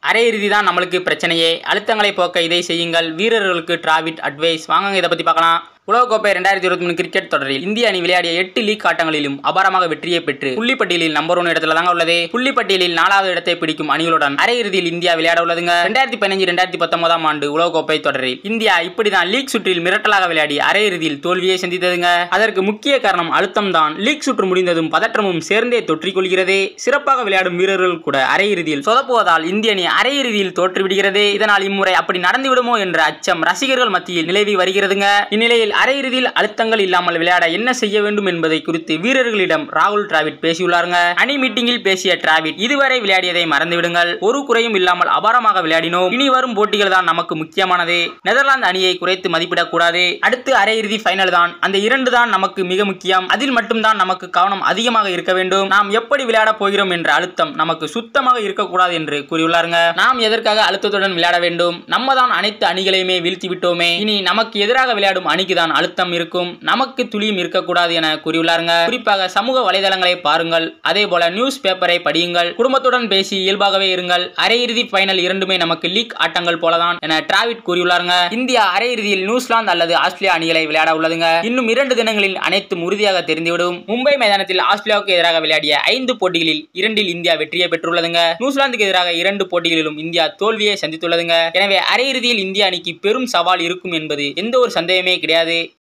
அரையிறுதி தான் நம்மளுக்கு பிரச்சனையே அழுத்தங்களை போக்க இதை செய்யுங்கள் வீரர்களுக்கு டிராவிட் அட்வைஸ் வாங்க இதை பற்றி பார்க்கலாம் உலகக்கோப்பை ரெண்டாயிரத்தி இருபத்தி மூணு கிரிக்கெட் தொடரில் இந்திய அணி விளையாடிய எட்டு லீக் ஆட்டங்களிலும் அபாரமாக வெற்றியை பெற்று புள்ளிப்பட்டியலில் நம்பர் ஒன் இடத்துல தாங்க உள்ளது புள்ளிப்பட்டியலில் நாலாவது இடத்தை பிடிக்கும் அணிகளுடன் அரையிறுதியில் இந்தியா விளையாட உள்ளதுங்க ரெண்டாயிரத்தி பதினஞ்சு ரெண்டாயிரத்தி பத்தொன்பதாம் ஆண்டு உலகக்கோப்பை தொடரில் இந்தியா இப்படிதான் லீக் சுற்றில் மிரட்டலாக விளையாடி அரையிறுதியில் தோல்வியை சந்தித்ததுங்க அதற்கு முக்கிய காரணம் அழுத்தம் தான் லீக் சுற்று முடிந்ததும் பதற்றமும் சேர்ந்தே தொற்றிக் கொள்கிறது சிறப்பாக விளையாடும் வீரர்கள் கூட அரையிறுதியில் சொதப்புவதால் இந்திய அணி அரையிறுதியில் தோற்றுவிடுகிறது இதனால் இம்முறை அப்படி நடந்துவிடுமோ என்ற அச்சம் ரசிகர்கள் மத்தியில் நிலவி வருகிறதுங்க இந்நிலையில் அரையிறுதியில் அழுத்தங்கள் இல்லாமல் விளையாட என்ன செய்ய வேண்டும் என்பதை குறித்து வீரர்களிடம் ராகுல் டிராவிட் பேசியுள்ளாருங்க அணி மீட்டிங்கில் பேசிய டிராவிட் இதுவரை விளையாடியதை மறந்துவிடுங்கள் ஒரு குறையும் இல்லாமல் அபாரமாக விளையாடினோம் இனி வரும் போட்டிகள் தான் நமக்கு முக்கியமானது நெதர்லாந்து அணியை குறைத்து மதிப்பிடக் கூடாது அடுத்து அரையிறுதி ஃபைனல் தான் அந்த இரண்டு தான் நமக்கு மிக முக்கியம் அதில் மட்டும்தான் நமக்கு கவனம் அதிகமாக இருக்க வேண்டும் நாம் எப்படி விளையாடப் போகிறோம் என்ற அழுத்தம் நமக்கு சுத்தமாக இருக்கக்கூடாது என்று கூறியுள்ளாருங்க நாம் எதற்காக அழுத்தத்துடன் விளையாட வேண்டும் நம்ம தான் அனைத்து அணிகளையுமே வீழ்த்தி விட்டோமே இனி நமக்கு எதிராக விளையாடும் அணிக்கு தான் அழுத்தம் இருக்கும் நமக்கு துளியும் இருக்கக்கூடாது என கூறியுள்ளாருங்க குறிப்பாக சமூக வலைதளங்களை பாருங்கள் அதே போல நியூஸ் பேப்பரை படியுங்கள் குடும்பத்துடன் பேசி இயல்பாகவே இருங்கள் அரையிறுதி ஃபைனல் இரண்டுமே நமக்கு லீக் ஆட்டங்கள் போலதான் என டிராவிட் கூறியுள்ளாருங்க இந்தியா அரையிறுதியில் நியூசிலாந்து அல்லது ஆஸ்திரேலியா அணிகளை விளையாட உள்ளதுங்க இன்னும் இரண்டு தினங்களில் அனைத்தும் உறுதியாக தெரிந்துவிடும் மும்பை மைதானத்தில் ஆஸ்திரேலியாவுக்கு எதிராக விளையாடிய ஐந்து போட்டிகளில் இரண்டில் இந்தியா வெற்றியை பெற்றுள்ளதுங்க நியூசிலாந்துக்கு எதிராக இரண்டு போட்டிகளிலும் இந்தியா தோல்வியை சந்தித்துள்ளதுங்க எனவே அரையிறுதியில் இந்திய அணிக்கு பெரும் சவால் இருக்கும் என்பது எந்த ஒரு சந்தேகமே கிடையாது